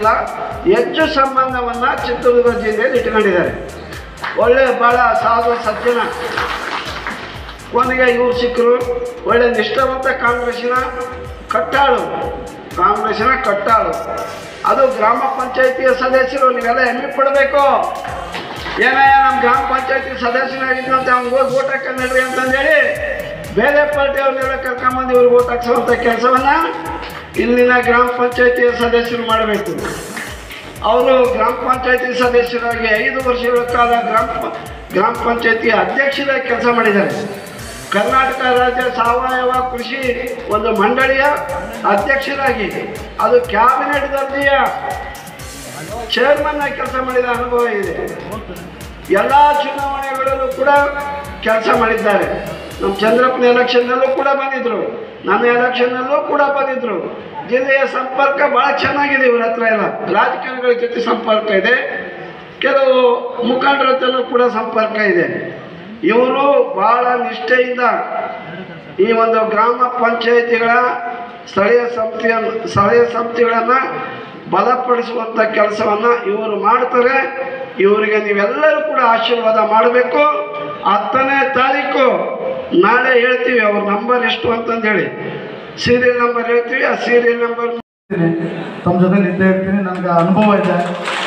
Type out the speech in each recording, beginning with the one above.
ಸಂಬಂಧಕ್ಕಿಂತ ಹೆಚ್ಚು ಸಂಬಂಧವನ್ನು ಚಿತ್ರದುರ್ಗ ಜಿಲ್ಲೆಯಲ್ಲಿ ಇಟ್ಕೊಂಡಿದ್ದಾರೆ ಒಳ್ಳೆ ಭಾಳ ಸಾಧು ಸಜ್ಜನ ಕೊನೆಗೆ ಇವ್ರು ಸಿಕ್ಕರು ಒಳ್ಳೆ ನಿಷ್ಠಾವಂತ ಕಾಂಗ್ರೆಸ್ಸಿನ ಕಟ್ಟಾಳು ಕಾಂಗ್ರೆಸ್ಸಿನ ಕಟ್ಟಾಳು ಅದು ಗ್ರಾಮ ಪಂಚಾಯತಿಯ ಸದಸ್ಯರು ನೀವೆಲ್ಲ ಹೆಮ್ಮೆ ಪಡಬೇಕು ಏನಯ್ಯ ನಮ್ಮ ಗ್ರಾಮ ಪಂಚಾಯತಿ ಸದಸ್ಯನಾಗಿದ್ದಂತೆ ಅವ್ನಿಗೆ ಹೋಗಿ ಓಟ್ ಹಾಕೊಂಡು ನಡ್ರಿ ಅಂತಂದೇಳಿ ಬೇರೆ ಪಾರ್ಟಿ ಅವ್ರನ್ನೆಲ್ಲ ಕರ್ಕೊಂಬಂದು ಇವ್ರಿಗೆ ಓಟ್ ಹಾಕ್ಸುವಂಥ ಕೆಲಸವನ್ನು ಇಲ್ಲಿನ ಗ್ರಾಮ ಪಂಚಾಯತಿಯ ಸದಸ್ಯರು ಮಾಡಬೇಕು ಅವರು ಗ್ರಾಮ ಪಂಚಾಯತಿ ಸದಸ್ಯರಾಗಿ ಐದು ವರ್ಷಗಳ ಕಾಲ ಗ್ರಾಮ ಪ- ಗ್ರಾಮ ಪಂಚಾಯತಿ ಅಧ್ಯಕ್ಷರಾಗಿ ಕೆಲಸ ಮಾಡಿದ್ದಾರೆ ಕರ್ನಾಟಕ ರಾಜ್ಯ ಸಾವಯವ ಕೃಷಿ ಒಂದು ಮಂಡಳಿಯ ಅಧ್ಯಕ್ಷರಾಗಿ ಅದು ಕ್ಯಾಬಿನೆಟ್ ದರ್ಜೆಯ ಚೇರ್ಮನ್ ಆಗಿ ಕೆಲಸ ಮಾಡಿದ ಅನುಭವ ಇದೆ ಎಲ್ಲ ಚುನಾವಣೆಗಳಲ್ಲೂ ಕೂಡ ಕೆಲಸ ಮಾಡಿದ್ದಾರೆ ನಮ್ಮ ಚಂದ್ರಪ್ಪನ ಎಲೆಕ್ಷನ್ನಲ್ಲೂ ಕೂಡ ಬಂದಿದ್ರು ನನ್ನ ಎಲೆಕ್ಷನ್ನಲ್ಲೂ ಕೂಡ ಬಂದಿದ್ರು ಜಿಲ್ಲೆಯ ಸಂಪರ್ಕ ಭಾಳ ಚೆನ್ನಾಗಿದೆ ಇವ್ರ ಹತ್ರ ಎಲ್ಲ ರಾಜಕಾರಣಿಗಳ ಜೊತೆ ಸಂಪರ್ಕ ಇದೆ ಕೆಲವು ಮುಖಂಡರ ಹತ್ರನೂ ಕೂಡ ಸಂಪರ್ಕ ಇದೆ ಇವರು ಭಾಳ ನಿಷ್ಠೆಯಿಂದ ಈ ಒಂದು ಗ್ರಾಮ ಪಂಚಾಯಿತಿಗಳ ಸ್ಥಳೀಯ ಸಂಸ್ಥೆಯ ಸ್ಥಳೀಯ ಸಂಸ್ಥೆಗಳನ್ನು ಬಲಪಡಿಸುವಂಥ ಕೆಲಸವನ್ನು ಇವರು ಮಾಡ್ತಾರೆ ಇವರಿಗೆ ನೀವೆಲ್ಲರೂ ಕೂಡ ಆಶೀರ್ವಾದ ಮಾಡಬೇಕು ಹತ್ತನೇ ತಾರೀಕು ನಾಳೆ ಹೇಳ್ತೀವಿ ಅವ್ರ ನಂಬರ್ ಎಷ್ಟು ಅಂತಂದೇಳಿ ಸೀರಿಯಲ್ ನಂಬರ್ ಹೇಳ್ತೀವಿ ಆ ಸೀರಿಯಲ್ ನಂಬರ್ ಇರ್ತೀನಿ ತಮ್ಮ ಜೊತೆ ಇದ್ದೇ ಇರ್ತೀನಿ ನನಗೆ ಅನುಭವ ಇದೆ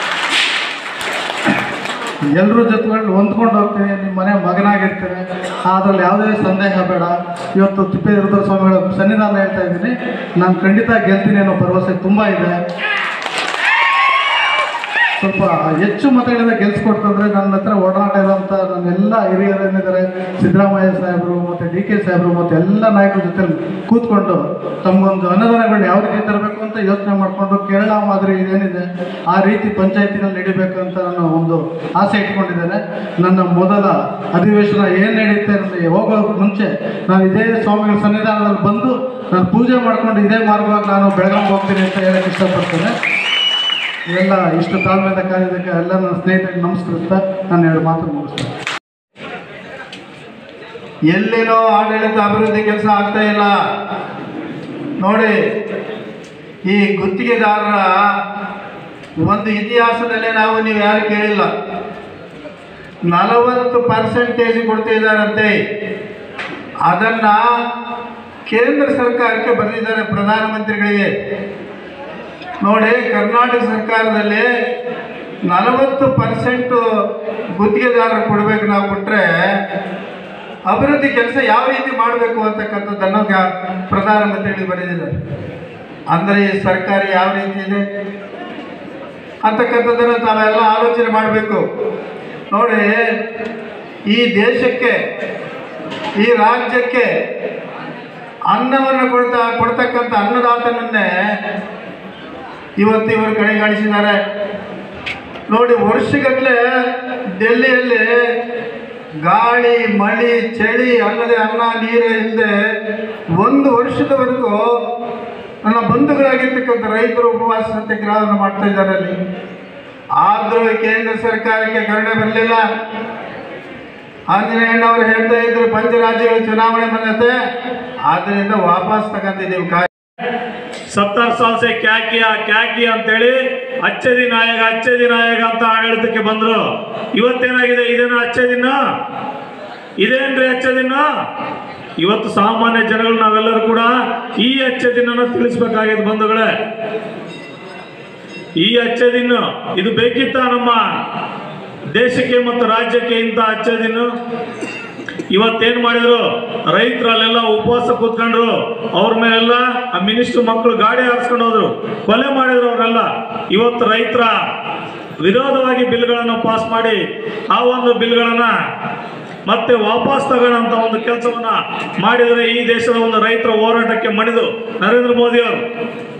ಎಲ್ಲರ ಜೊತೆಗಳು ಹೊಂದ್ಕೊಂಡು ಹೋಗ್ತೀನಿ ನಿಮ್ಮ ಮನೆ ಮಗನಾಗಿರ್ತೀನಿ ಅದ್ರಲ್ಲಿ ಯಾವುದೇ ಸಂದೇಹ ಬೇಡ ಇವತ್ತು ತಿಪ್ಪೇರುದ್ರ ಸ್ವಾಮಿಗಳ ಸನ್ನಿಧಾನ ಹೇಳ್ತಾ ಇದ್ದೀನಿ ನಾನು ಖಂಡಿತ ಗೆಲ್ತೀನಿ ಅನ್ನೋ ಭರವಸೆ ತುಂಬ ಇದೆ ಸ್ವಲ್ಪ ಹೆಚ್ಚು ಮತಗಳಿಂದ ಗೆಲ್ಸ್ಕೊಡ್ತಂದ್ರೆ ನನ್ನ ಹತ್ರ ಓಡಾಟ ಇರೋಂಥ ನನ್ನೆಲ್ಲ ಹಿರಿಯರು ಏನಿದ್ದಾರೆ ಸಿದ್ದರಾಮಯ್ಯ ಸಾಹೇಬರು ಮತ್ತು ಡಿ ಕೆ ಸಾಹೇಬರು ಮತ್ತು ಎಲ್ಲ ನಾಯಕರ ಜೊತೆ ಕೂತ್ಕೊಂಡು ತಮಗೊಂದು ಅನುದಾನಗಳನ್ನ ಯಾವ ರೀತಿ ತರಬೇಕು ಅಂತ ಯೋಚನೆ ಮಾಡಿಕೊಂಡು ಕೇರಳ ಮಾದರಿ ಏನಿದೆ ಆ ರೀತಿ ಪಂಚಾಯತಿನಲ್ಲಿ ನಡಿಬೇಕು ಅಂತ ನಾನು ಒಂದು ಆಸೆ ಇಟ್ಕೊಂಡಿದ್ದೇನೆ ನನ್ನ ಮೊದಲ ಅಧಿವೇಶನ ಏನು ನಡೆಯುತ್ತೆ ನನಗೆ ಹೋಗೋ ಮುಂಚೆ ನಾನು ಇದೇ ಸ್ವಾಮಿಗಳ ಸನ್ನಿಧಾನದಲ್ಲಿ ಬಂದು ನಾನು ಪೂಜೆ ಮಾಡ್ಕೊಂಡು ಇದೇ ಮಾರ್ಗವಾಗಿ ನಾನು ಬೆಳಗಾವಿ ಹೋಗ್ತೀನಿ ಅಂತ ಹೇಳಕ್ಕೆ ಇಷ್ಟಪಡ್ತೇನೆ ಇವೆಲ್ಲ ಇಷ್ಟು ತಾಳ್ಮೆಯಿಂದ ಕಾಯೋದಕ್ಕೆ ಎಲ್ಲ ನನ್ನ ಸ್ನೇಹಿತರಿಗೆ ನಮಸ್ಕರಿಸ್ತಾ ನಾನು ಎರಡು ಮಾತು ಮುಗಿಸ್ತೇನೆ ಎಲ್ಲಿನೋ ಆಡಳಿತ ಅಭಿವೃದ್ಧಿ ಕೆಲಸ ಆಗ್ತಾ ಇಲ್ಲ ನೋಡಿ ಈ ಗುತ್ತಿಗೆದಾರರ ಒಂದು ಇತಿಹಾಸದಲ್ಲೇ ನಾವು ನೀವು ಯಾರು ಕೇಳಿಲ್ಲ ನಲವತ್ತು ಪರ್ಸೆಂಟೇಜ್ ಕೊಡ್ತಿದ್ದಾರಂತೆ ಅದನ್ನು ಕೇಂದ್ರ ಸರ್ಕಾರಕ್ಕೆ ಬರೆದಿದ್ದಾರೆ ಪ್ರಧಾನಮಂತ್ರಿಗಳಿಗೆ ನೋಡಿ ಕರ್ನಾಟಕ ಸರ್ಕಾರದಲ್ಲಿ ನಲವತ್ತು ಪರ್ಸೆಂಟು ಗುತ್ತಿಗೆದಾರರು ಕೊಡಬೇಕು ನಾವು ಕೊಟ್ಟರೆ ಅಭಿವೃದ್ಧಿ ಕೆಲಸ ಯಾವ ರೀತಿ ಮಾಡಬೇಕು ಅಂತಕ್ಕಂಥದ್ದನ್ನು ಗ- ಪ್ರಧಾನಮಂತ್ರಿಗಳಿಗೆ ಬರೆದಿದ್ದಾರೆ ಅಂದರೆ ಈ ಸರ್ಕಾರ ಯಾವ ರೀತಿ ಇದೆ ಅಂತಕ್ಕಂಥದ್ದನ್ನು ತಾವೆಲ್ಲ ಆಲೋಚನೆ ಮಾಡಬೇಕು ನೋಡಿ ಈ ದೇಶಕ್ಕೆ ಈ ರಾಜ್ಯಕ್ಕೆ ಅನ್ನವನ್ನು ಕೊಡ್ತಾ ಕೊಡ್ತಕ್ಕಂಥ ಅನ್ನದಾತನನ್ನೇ ಇವತ್ತು ಇವರು ಕಡೆಗಾಣಿಸಿದ್ದಾರೆ ನೋಡಿ ವರ್ಷಗಟ್ಟಲೆ ಡೆಲ್ಲಿಯಲ್ಲಿ ಗಾಳಿ ಮಳಿ ಚಳಿ ಅಲ್ಲದೆ ಅನ್ನ ನೀರು ಇಲ್ಲದೆ ಒಂದು ವರ್ಷದವರೆಗೂ ನನ್ನ ಬಂಧುಗಳಾಗಿರ್ತಕ್ಕಂಥ ರೈತರು ಉಪವಾಸ ಸತ್ಯಾಗ್ರಹವನ್ನು ಮಾಡ್ತಾ ಇದ್ದಾರೆ ಅಲ್ಲಿ ಆದರೂ ಕೇಂದ್ರ ಸರ್ಕಾರಕ್ಕೆ ಕರುಣೆ ಬರಲಿಲ್ಲ ಆಂಜನೇಯಣ್ಣವರು ಹೇಳ್ತಾ ಇದ್ರು ಪಂಚರಾಜ್ಯಗಳ ಚುನಾವಣೆ ಬಂದತೆ ಆದ್ದರಿಂದ ವಾಪಸ್ ತಗೊಂಡಿದ್ದೀವಿ ಕಾಯಿ सत्तर साल से क्या किया क्या किया ಅಂತೇಳಿ ಅಚ್ಚೆ ದಿನ ಆಯೋಗ ಅಚ್ಚೆ ದಿನ ಆಯೋಗ ಅಂತ ಆಡಳಿತಕ್ಕೆ ಬಂದ್ರು ಇವತ್ತೇನಾಗಿದೆ ಇದೇನ ಅಚ್ಚೆ ದಿನ ಇದೇನ್ರಿ ಅಚ್ಚೆ ದಿನ ಇವತ್ತು ಸಾಮಾನ್ಯ ಜನಗಳು ನಾವೆಲ್ಲರೂ ಕೂಡ ಈ ಅಚ್ಚೆ ದಿನನ ತಿಳಿಸ್ಬೇಕಾಗಿದೆ ಬಂಧುಗಳೇ ಈ ಅಚ್ಚೆ ದಿನ ಇದು ಬೇಕಿತ್ತ ನಮ್ಮ ದೇಶಕ್ಕೆ ಮತ್ತು ರಾಜ್ಯಕ್ಕೆ ಇಂಥ ಅಚ್ಚೆ ದಿನ ಇವತ್ತೇನ್ ಮಾಡಿದ್ರು ರೈತರು ಅಲ್ಲೆಲ್ಲ ಉಪವಾಸ ಕೂತ್ಕೊಂಡ್ರು ಅವ್ರ ಮೇಲೆಲ್ಲ ಆ ಮಿನಿಸ್ಟರ್ ಮಕ್ಕಳು ಗಾಡಿ ಹಾರಿಸ್ಕೊಂಡು ಹೋದ್ರು ಕೊಲೆ ಮಾಡಿದ್ರು ಅವರೆಲ್ಲ ಇವತ್ತು ರೈತರ ವಿರೋಧವಾಗಿ ಬಿಲ್ಗಳನ್ನು ಪಾಸ್ ಮಾಡಿ ಆ ಒಂದು ಬಿಲ್ಗಳನ್ನ ಮತ್ತೆ ವಾಪಸ್ ತಗೊಳ್ಳೋಂಥ ಒಂದು ಕೆಲಸವನ್ನ ಮಾಡಿದರೆ ಈ ದೇಶದ ಒಂದು ರೈತರ ಹೋರಾಟಕ್ಕೆ ಮಣಿದು ನರೇಂದ್ರ ಮೋದಿ ಅವರು